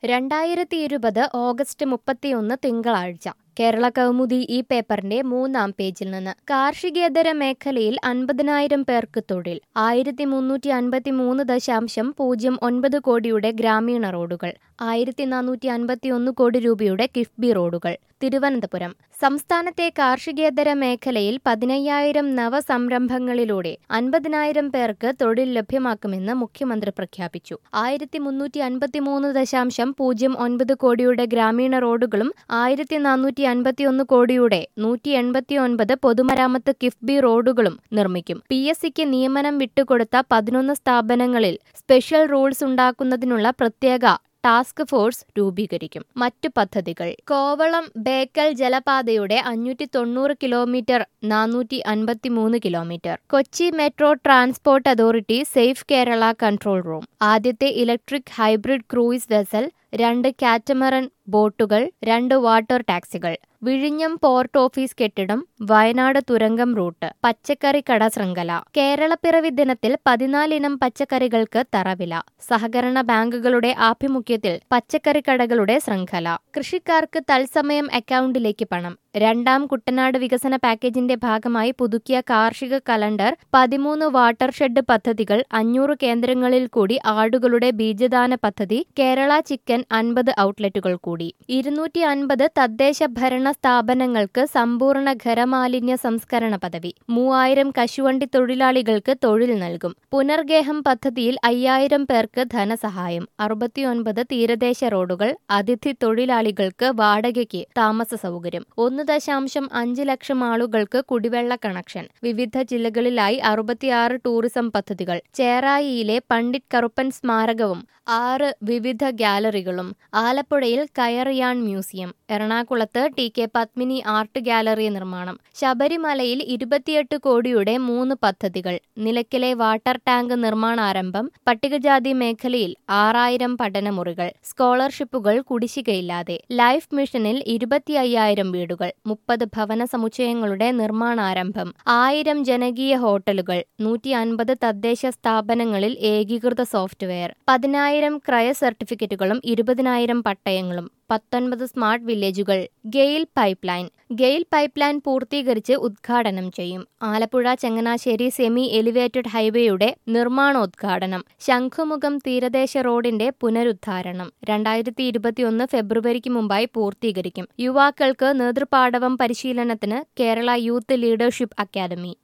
രണ്ടായിരത്തി ഇരുപത് ഓഗസ്റ്റ് മുപ്പത്തിയൊന്ന് തിങ്കളാഴ്ച കേരള കൗമുദി ഈ പേപ്പറിന്റെ മൂന്നാം പേജിൽ നിന്ന് കാർഷികേതര മേഖലയിൽ അൻപതിനായിരം പേർക്ക് തൊഴിൽ ആയിരത്തി മുന്നൂറ്റി അൻപത്തി മൂന്ന് ദശാംശം പൂജ്യം ഒൻപത് കോടിയുടെ ഗ്രാമീണ റോഡുകൾ ആയിരത്തി നാനൂറ്റി അൻപത്തി ഒന്ന് കോടി രൂപയുടെ കിഫ്ബി റോഡുകൾ തിരുവനന്തപുരം സംസ്ഥാനത്തെ കാർഷികേതര മേഖലയിൽ പതിനയ്യായിരം നവസംരംഭങ്ങളിലൂടെ അൻപതിനായിരം പേർക്ക് തൊഴിൽ ലഭ്യമാക്കുമെന്ന് മുഖ്യമന്ത്രി പ്രഖ്യാപിച്ചു ആയിരത്തി മുന്നൂറ്റി അൻപത്തി മൂന്ന് ദശാംശം പൂജ്യം ഒൻപത് കോടിയുടെ ഗ്രാമീണ റോഡുകളും ആയിരത്തി നാനൂറ്റി അൻപത്തിയൊന്ന് കോടിയുടെ നൂറ്റി എൺപത്തി ഒൻപത് പൊതുമരാമത്ത് കിഫ്ബി റോഡുകളും നിർമ്മിക്കും പി എസ് സിക്ക് നിയമനം വിട്ടുകൊടുത്ത പതിനൊന്ന് സ്ഥാപനങ്ങളിൽ സ്പെഷ്യൽ റൂൾസ് ഉണ്ടാക്കുന്നതിനുള്ള പ്രത്യേക ടാസ്ക് ഫോഴ്സ് രൂപീകരിക്കും മറ്റു പദ്ധതികൾ കോവളം ബേക്കൽ ജലപാതയുടെ അഞ്ഞൂറ്റി തൊണ്ണൂറ് കിലോമീറ്റർ നാനൂറ്റി അൻപത്തി മൂന്ന് kilometre Kochi metro transport authority safe Kerala control room ആദ്യത്തെ ഇലക്ട്രിക് ഹൈബ്രിഡ് ക്രൂയിസ് വെസൽ രണ്ട് കാറ്റമറൻ ബോട്ടുകൾ രണ്ട് വാട്ടർ ടാക്സികൾ വിഴിഞ്ഞം പോർട്ട് ഓഫീസ് കെട്ടിടം വയനാട് തുരങ്കം റൂട്ട് പച്ചക്കറി കട ശൃംഖല കേരളപ്പിറവി ദിനത്തിൽ പതിനാലിനം പച്ചക്കറികൾക്ക് തറവില സഹകരണ ബാങ്കുകളുടെ ആഭിമുഖ്യത്തിൽ പച്ചക്കറി കടകളുടെ ശൃംഖല കൃഷിക്കാർക്ക് തത്സമയം അക്കൗണ്ടിലേക്ക് പണം രണ്ടാം കുട്ടനാട് വികസന പാക്കേജിന്റെ ഭാഗമായി പുതുക്കിയ കാർഷിക കലണ്ടർ പതിമൂന്ന് വാട്ടർ ഷെഡ് പദ്ധതികൾ അഞ്ഞൂറ് കേന്ദ്രങ്ങളിൽ കൂടി ആടുകളുടെ ബീജദാന പദ്ധതി കേരള ചിക്കൻ അൻപത് ഔട്ട്ലെറ്റുകൾ കൂടി ഇരുന്നൂറ്റി അൻപത് തദ്ദേശ ഭരണ സ്ഥാപനങ്ങൾക്ക് സമ്പൂർണ്ണ ഖരമാലിന്യ സംസ്കരണ പദവി മൂവായിരം കശുവണ്ടി തൊഴിലാളികൾക്ക് തൊഴിൽ നൽകും പുനർഗേഹം പദ്ധതിയിൽ അയ്യായിരം പേർക്ക് ധനസഹായം അറുപത്തിയൊൻപത് തീരദേശ റോഡുകൾ അതിഥി തൊഴിലാളികൾക്ക് വാടകയ്ക്ക് താമസ സൗകര്യം ഒന്ന് ദശാംശം അഞ്ച് ലക്ഷം ആളുകൾക്ക് കുടിവെള്ള കണക്ഷൻ വിവിധ ജില്ലകളിലായി അറുപത്തിയാറ് ടൂറിസം പദ്ധതികൾ ചേറായിയിലെ പണ്ഡിറ്റ് കറുപ്പൻ സ്മാരകവും ആറ് വിവിധ ഗാലറികളും ആലപ്പുഴയിൽ കയറിയാൺ മ്യൂസിയം എറണാകുളത്ത് T K Padmini art gallery നിർമ്മാണം ശബരിമലയിൽ ഇരുപത്തിയെട്ട് കോടിയുടെ മൂന്ന് പദ്ധതികൾ നിലയ്ക്കലെ വാട്ടർ ടാങ്ക് നിർമ്മാണാരംഭം പട്ടികജാതി മേഖലയിൽ ആറായിരം പഠനമുറികൾ സ്കോളർഷിപ്പുകൾ കുടിശ്ശികയില്ലാതെ ലൈഫ് മിഷനിൽ ഇരുപത്തി അയ്യായിരം വീടുകൾ മുപ്പത് ഭവന സമുച്ചയങ്ങളുടെ നിർമ്മാണാരംഭം ആയിരം ജനകീയ ഹോട്ടലുകൾ നൂറ്റി അൻപത് തദ്ദേശ സ്ഥാപനങ്ങളിൽ ഏകീകൃത സോഫ്റ്റ്വെയർ പതിനായിരം ക്രയ സർട്ടിഫിക്കറ്റുകളും ഇരുപതിനായിരം പട്ടയങ്ങളും പത്തൊൻപത് സ്മാർട്ട് വില്ലേജുകൾ GAIL pipeline GAIL pipeline പൂർത്തീകരിച്ച് ഉദ്ഘാടനം ചെയ്യും ആലപ്പുഴ ചങ്ങനാശ്ശേരി സെമി എലിവേറ്റഡ് ഹൈവേയുടെ നിർമ്മാണോദ്ഘാടനം ശംഖുമുഖം തീരദേശ റോഡിന്റെ പുനരുദ്ധാരണം രണ്ടായിരത്തി ഇരുപത്തിയൊന്ന് ഫെബ്രുവരിക്ക് മുമ്പായി പൂർത്തീകരിക്കും യുവാക്കൾക്ക് നേതൃപാടവം പരിശീലനത്തിന് കേരള യൂത്ത് ലീഡർഷിപ്പ് അക്കാദമി